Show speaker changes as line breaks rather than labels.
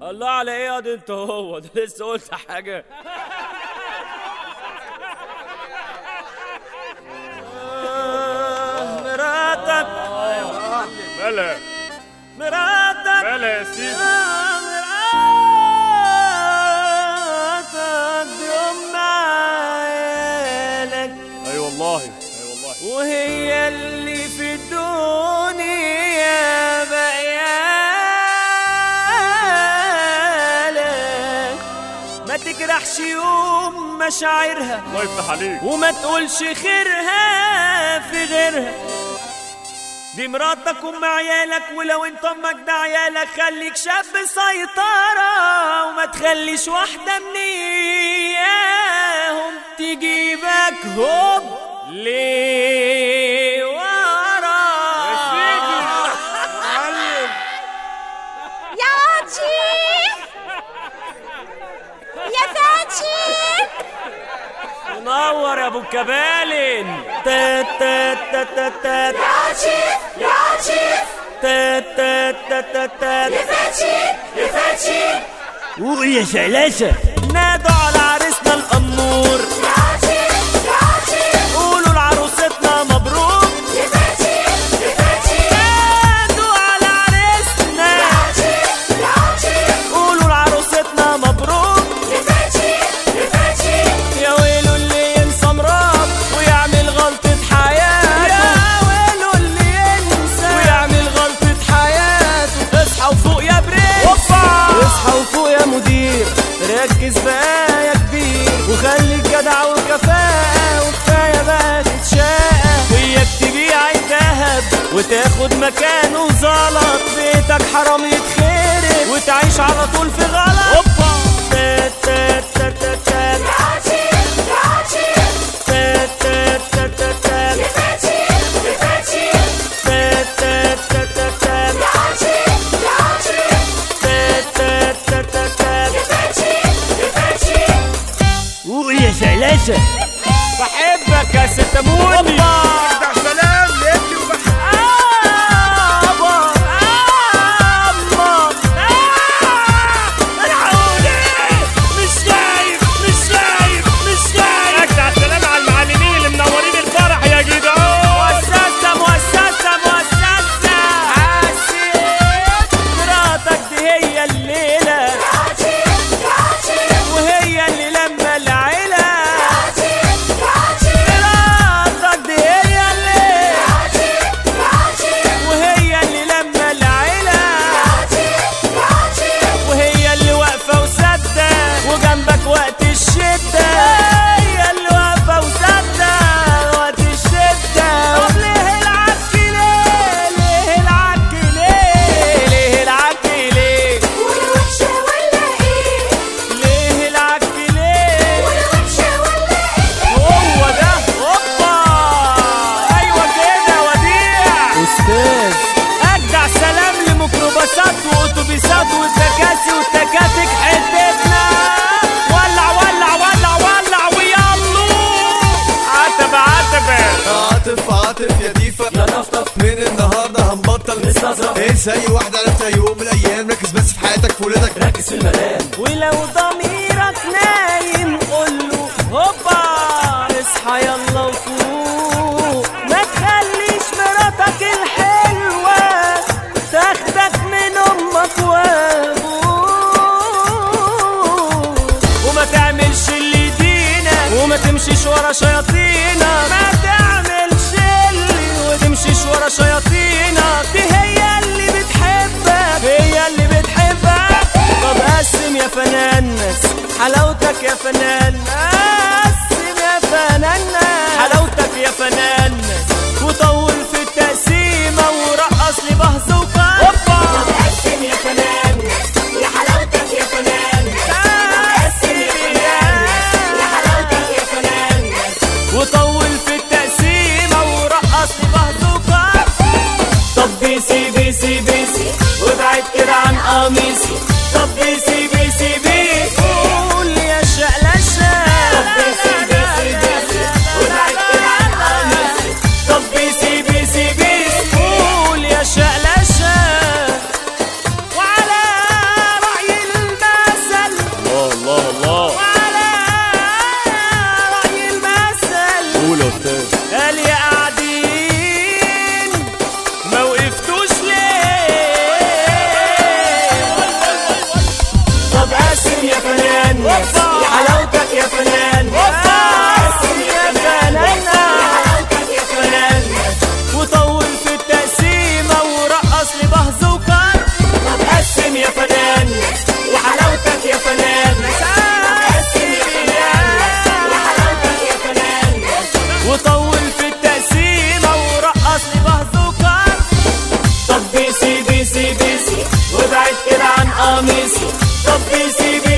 الله على ايه يا دي انت هو ده لسه قلت حاجه آه، مراتك
ملا
مراتك
ملا يا سيدي
آه، مراتك دي ام عيالك
اي والله اي والله
وهي اللي في الدنيا بقيالك ما تجرحش يوم مشاعرها
الله يفتح عليك
وما تقولش خيرها في غيرها دي مراتك ام عيالك ولو انت امك ده عيالك خليك شاب سيطرة وما تخليش واحدة من اياهم تجيبك هوب ليه ورا
يا سيدي معلم
يا عاطي يا فاتي
منور يا ابو الكبالن تات تات تات تات تات
عاطي يا عاطي
تات تات تات تات تات
يا فاتي يا فاتي
ويا شلاشة نادوا على عريسنا الأمور
يا عاطي يا عاطي
قولوا لعروستنا مبروك
يا فاتي يا فاتي
نادوا على عريسنا
يا عاطي
قولوا لعروستنا مبروك
يا فاتي يا فاتي
يا ويلو اللي ينسى مراد ويعمل غلطة حياته يا ويلو اللي ينسى ويعمل غلطة حياته اصحى وفوق يا برنس اصحى وفوق يا مدير ركز بقى يا كبير وخليك جدع وكفاءة وكفاية بقى تتشاقى وياك تبيع الذهب وتاخد مكانه زلط بيتك حرام يتخرب وتعيش على طول في غلط اوبا تات تات تات تات تات
يا عاطي يا عاطي
تات تات تات تات تات
يا فاتي يا فاتي
تات تات تات تات تات
يا عاطي يا عاطي
تات تات تات تات تات
يا فاتي يا فاتي
ويا شلاشة بحبك يا ستموني
افتح سلام لابني وبحبك
آبا آما الحقوني مش شايف مش شايف مش شايف
اجدع سلام على المعلمين اللي منورين الفرح يا جدعان
مؤسسة مؤسسة مؤسسة حسيت مراتك دي هي الليلة
عاطي يا عاطي
وهي اللي لما العيلة
عاطي يا عاطي
مراتك دي هي الليلة
عاطي يا عاطي
وهي اللي لما العيلة
عاطي يا عاطي
وهي اللي واقفة وسادة وجنبك وقت الشدة هي اللي واقفة وسادة وقت الشدة طب ليه العك ليه ليه العك ليه ليه العك ليه
والوحشة ولا ايه
ليه العك ليه
والوحشة ولا ايه
هو ده هوبا ايوه كده وديع استاذ اجدع سلام لميكروباصات واتوبيسات والتكاسي والتكاتك حتتنا ولع ولع ولع ولع ويلا
عتبة عتبة
عاطف عاطف يا ديفا يا نفطف من النهارده هنبطل نستظرف انسى اي واحده عرفتها يوم من الايام ركز بس في حياتك في ولادك ركز في المنام
ولو ضميرك نايم قوله هوبا اصحى يلا وفوق ما تخليش مراتك الحلوة تاخدك من امك وابوك وما تعملش اللي يدينك وما تمشيش ورا شياطينك ما تعملش اللي وتمشيش ورا شياطينك دي هي اللي بتحبك هي اللي بتحبك طب قسم يا فنان حلاوتك يا فنان قسم يا فنان حلاوتك يا فنان وطول في التقسيمة ورقص لي بهزوكا هوبا قسم يا فنان
يا حلاوتك يا فنان
قسم يا فنان
يا حلاوتك يا فنان
وطول في التقسيمة ورقص لي بهزوكا طب بيسي بيسي بيسي وابعد كده عن قميصي طب بيسي بيسي بيسي قول يا شقلشة طب بيسي بيسي بيسي وابعد كده عن قميصي طب بيسي بيسي بيسي قول يا شقلشة وعلى رأي ميسي طب بيسي